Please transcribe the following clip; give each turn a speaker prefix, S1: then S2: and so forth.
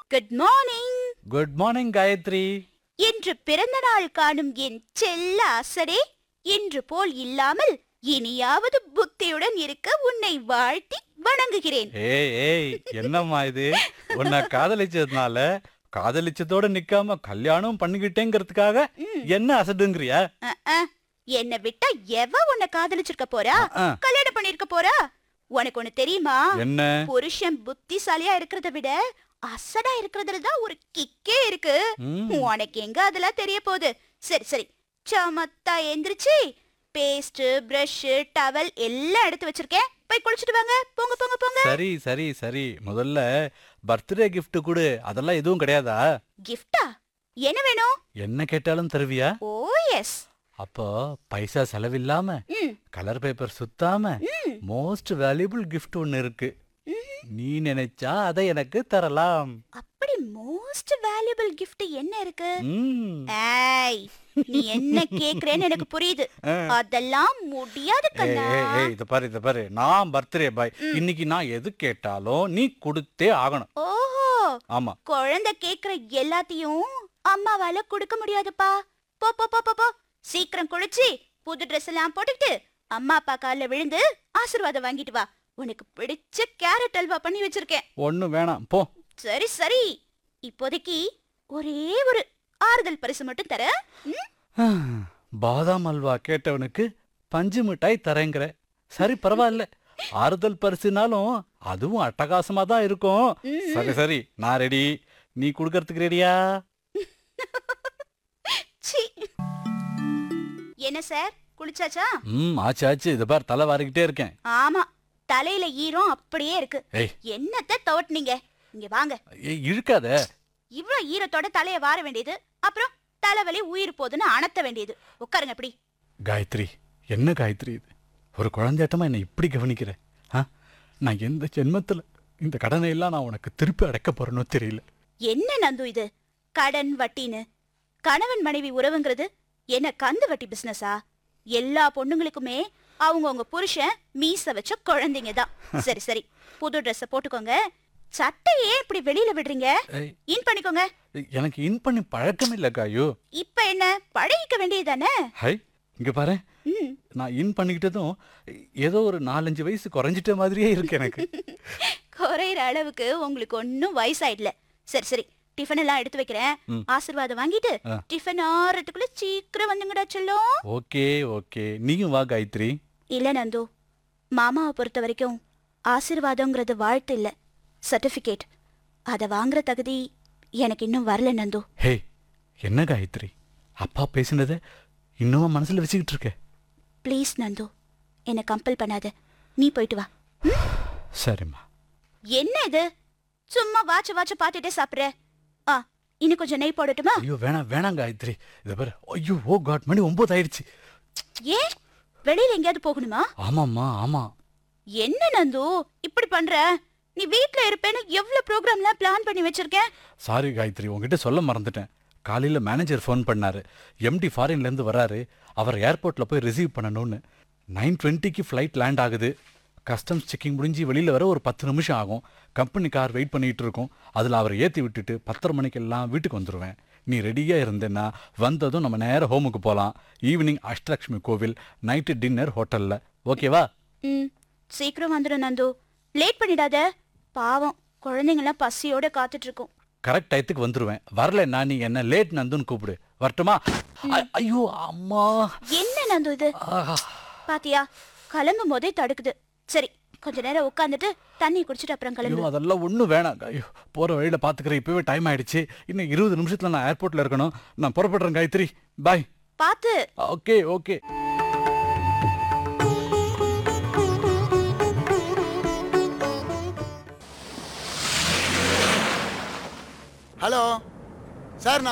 S1: Good morning
S2: good morning Gayathri
S1: இன்று பிறந்த நாள் காணும் என் செல்ல அசடே இன்று போல் இல்லாமல் இனியாவது புத்தியுடன் இருக்க உன்னை வாழ்த்தி வணங்குகிறேன்
S2: ஏய் ஏய் என்னம்மா இது உன்னை காதலிச்சதுனால காதலிச்சதோட நிக்காம கல்யாணம் பண்ணிக்கிட்டேங்கிறதுக்காக என்ன அசடுங்கிறியா
S1: அஹ், அஹ். என்னை விட்டா எவ உன்னை காதலிச்சிருக்க போறா
S2: அஹ்,
S1: கல்யாணம் பண்ணிருக்க போறா உனக்கு ஒண்ணு தெரியுமா
S2: என்ன
S1: புருஷன் புத்திசாலியா இருக்கிறத விட அசடா இருக்கிறதுல தான் ஒரு கிக்கே இருக்கு
S2: ம்,
S1: உனக்கு எங்க அதெல்லாம் தெரிய போகுது சரி சரி சமத்தா எந்திரிச்சு பேஸ்ட் பிரஷ் டவல் எல்லாம் எடுத்து வச்சிருக்கேன் போய் குளிச்சுட்டு வாங்க போங்க போங்க போங்க
S2: சரி சரி சரி முதல்ல பர்த்டே gift கொடு அதெல்லாம் எதுவும் கிடையாதா
S1: கிஃப்டா என்ன வேணும்
S2: என்ன கேட்டாலும் தருவியா
S1: ஓ எஸ்
S2: அப்போ பைசா செலவில்லாம
S1: ம்
S2: கலர் பேப்பர் சுத்தாம
S1: ம்
S2: மோஸ்ட் வேல்யூபிள் gift ஒன்னு இருக்கு நீ நினைச்சா அதை எனக்கு தரலாம்
S1: அப்படி மோஸ்ட் வேல்யூபிள் gift என்ன இருக்கு
S2: ம்,
S1: ஏய் நீ என்ன கேக்குறேன்னு எனக்கு புரியுது
S2: ஆ.
S1: அதெல்லாம் முடியாது
S2: ஏய்,
S1: கண்ணா
S2: ஏய், ஏய், இத பாரு இத பாரு நான் பர்த்டே பாய் இன்னைக்கு நான் எது கேட்டாலும் நீ கொடுத்தே ஆகணும்
S1: ஓஹோ
S2: ஆமா
S1: குழந்தை கேக்குற எல்லாத்தையும் அம்மாவால கொடுக்க முடியாதுப்பா போ போ போ போ போ சீக்கிரம் குளிச்சு புது ட்ரெஸ் எல்லாம் போட்டுக்கிட்டு அம்மா அப்பா கால்ல விழுந்து ஆசீர்வாதம் வாங்கிட்டு வா உனக்கு பிடிச்ச கேரட் அல்வா பண்ணி வச்சிருக்கேன்
S2: ஒண்ணும் வேணாம் போ
S1: சரி சரி இப்போதைக்கு ஒரே ஒரு ஆறுதல் பரிசு மட்டும் தர
S2: பாதாம் அல்வா கேட்டவனுக்கு பஞ்சு மிட்டாய் தரேங்கிற சரி பரவாயில்ல ஆறுதல் பரிசுனாலும் அதுவும் அட்டகாசமா தான் இருக்கும் சரி சரி நான் ரெடி நீ குடுக்கறதுக்கு ரெடியா
S1: சி என்ன சார் குளிச்சாச்சா
S2: ம் ஆச்சு ஆச்சு இத பார் தலை வாரிக்கிட்டே இருக்கேன்
S1: ஆமா தலையில ஈரம் அப்படியே இருக்கு
S2: ஏய்
S1: என்னத்த தவட்டுனீங்க இங்க வாங்க
S2: ஏய் இழுக்காத
S1: இவ்ளோ ஈரத்தோட தலைய வார வேண்டியது அப்புறம் தலைவலி உயிர் போதுன்னு அணத்த வேண்டியது உட்காருங்க இப்படி
S2: காயத்ரி என்ன காயத்ரி இது ஒரு குழந்தையாட்டமா என்னை இப்படி கவனிக்கிற ஆ நான் எந்த ஜென்மத்துல இந்த கடனை எல்லாம் நான் உனக்கு திருப்பி அடைக்க போறேனோ தெரியல
S1: என்ன நந்து இது கடன் வட்டின்னு கணவன் மனைவி உறவுங்கிறது என்ன கந்து வட்டி பிசினஸா எல்லா பொண்ணுங்களுக்குமே அவங்கவங்க புருஷன் மீச வச்ச குழந்தைங்க தான் சரி சரி புது Dress போட்டுக்கோங்க சட்டையே இப்படி வெளியில விடுறீங்க
S2: ஏய்,
S1: இன் பண்ணிக்கோங்க
S2: எனக்கு இன் பண்ணி பழக்கம் இல்ல காயு
S1: இப்ப என்ன பழகிக்க வேண்டியதுதானே
S2: ஹை இங்க பாரு
S1: ம்
S2: நான் இன் பண்ணிக்கிட்டதும் ஏதோ ஒரு நாலஞ்சு வயசு குறைஞ்சிட்ட மாதிரியே இருக்கு எனக்கு
S1: குறையிற அளவுக்கு உங்களுக்கு ஒன்னும் வயசாயிடல சரி சரி டிஃபன் எல்லாம் எடுத்து வைக்கிறேன்
S2: ம்.
S1: ஆசீர்வாதம் வாங்கிட்டு
S2: ஆ.
S1: டிஃபன் ஆறதுக்குள்ள சீக்கிரம் வந்துங்கடா செல்லம்
S2: ஓகே ஓகே நீயும் வா காயத்ரி
S1: இல்ல நந்து மாமாவை பொறுத்த வரைக்கும் ஆசீர்வாதங்கிறது வாழ்த்து இல்ல சர்டிபிகேட் அத வாங்குற தகுதி எனக்கு இன்னும் வரல நந்து
S2: ஹே என்ன காயத்ரி அப்பா பேசினதை இன்னும் மனசுல வச்சுக்கிட்டு இருக்க
S1: ப்ளீஸ் நந்து என்னை கம்பல் பண்ணாத நீ போயிட்டு வா
S2: சரிம்மா
S1: என்ன இது சும்மா வாட்ச வாட்ச பார்த்துட்டே சாப்பிடுற ஆ இன்னும் கொஞ்சம் நெய் போடட்டுமா
S2: ஐயோ வேணாம் வேணாம் காயத்ரி இதை பாரு ஐயோ ஓ காட் மணி ஒன்பது ஆயிடுச்சு
S1: ஏன் வெளியில எங்கேயாவது போகணுமா
S2: ஆமாம்மா ஆமா
S1: என்ன நந்து இப்படி பண்ற நீ வீட்ல இருப்பேன்னு எவ்வளவு ப்ரோக்ராம்லாம் பிளான் பண்ணி வச்சிருக்கேன்
S2: சாரி காயத்ரி உங்ககிட்ட சொல்ல மறந்துட்டேன் காலையில் மேனேஜர் ஃபோன் பண்ணாரு எம்டி ஃபாரின்லேருந்து வராரு அவர் ஏர்போர்ட்டில் போய் ரிசீவ் பண்ணணும்னு நைன் டுவெண்ட்டிக்கு ஃப்ளைட் லேண்ட் ஆகுது கஸ்டம்ஸ் செக்கிங் முடிஞ்சு வெளியில் வர ஒரு பத்து நிமிஷம் ஆகும் கம்பெனி கார் வெயிட் பண்ணிட்டு இருக்கோம் அதில் அவரை ஏற்றி விட்டுட்டு பத்தரை மணிக்கெல்லாம் வீட்டுக்கு வந்துடுவேன் நீ ரெடியாக இருந்தேன்னா வந்ததும் நம்ம நேரா ஹோமுக்கு போகலாம் ஈவினிங் அஷ்டலக்ஷ்மி கோவில் நைட்டு டின்னர் ஹோட்டலில் ஓகேவா
S1: ம் சீக்கிரம் வந்துடும் நந்து லேட் பண்ணிடாத பாவம் குழந்தைங்களாம் பசியோட காத்துட்டு இருக்கும்
S2: கரெக்ட் டயத்துக்கு வந்துடுவேன் வரலன்னா நீ என்ன லேட் நந்துன்னு கூப்பிடு வரட்டுமா ஐ- ஐயோ அம்மா
S1: என்ன நந்து இது
S2: ஆஹா
S1: பாத்தியா கிளம்பும் போதே தடுக்குது சரி கொஞ்ச நேரம் உட்காந்துட்டு தண்ணி குடிச்சிட்டு அப்புறம்
S2: ஐயோ
S1: கிளம்பு
S2: அதெல்லாம் ஒன்றும் வேணாம் ஐயோ போகிற வழியில் பார்த்துக்கிறேன் இப்போவே டைம் ஆயிடுச்சு இன்னும் இருபது நிமிஷத்தில் நான் ஏர்போர்ட்டில் இருக்கணும் நான் புறப்படுறேன் காயத்ரி பாய்
S1: பாத்து
S2: ஓகே ஓகே
S3: ஹலோ சார் நான்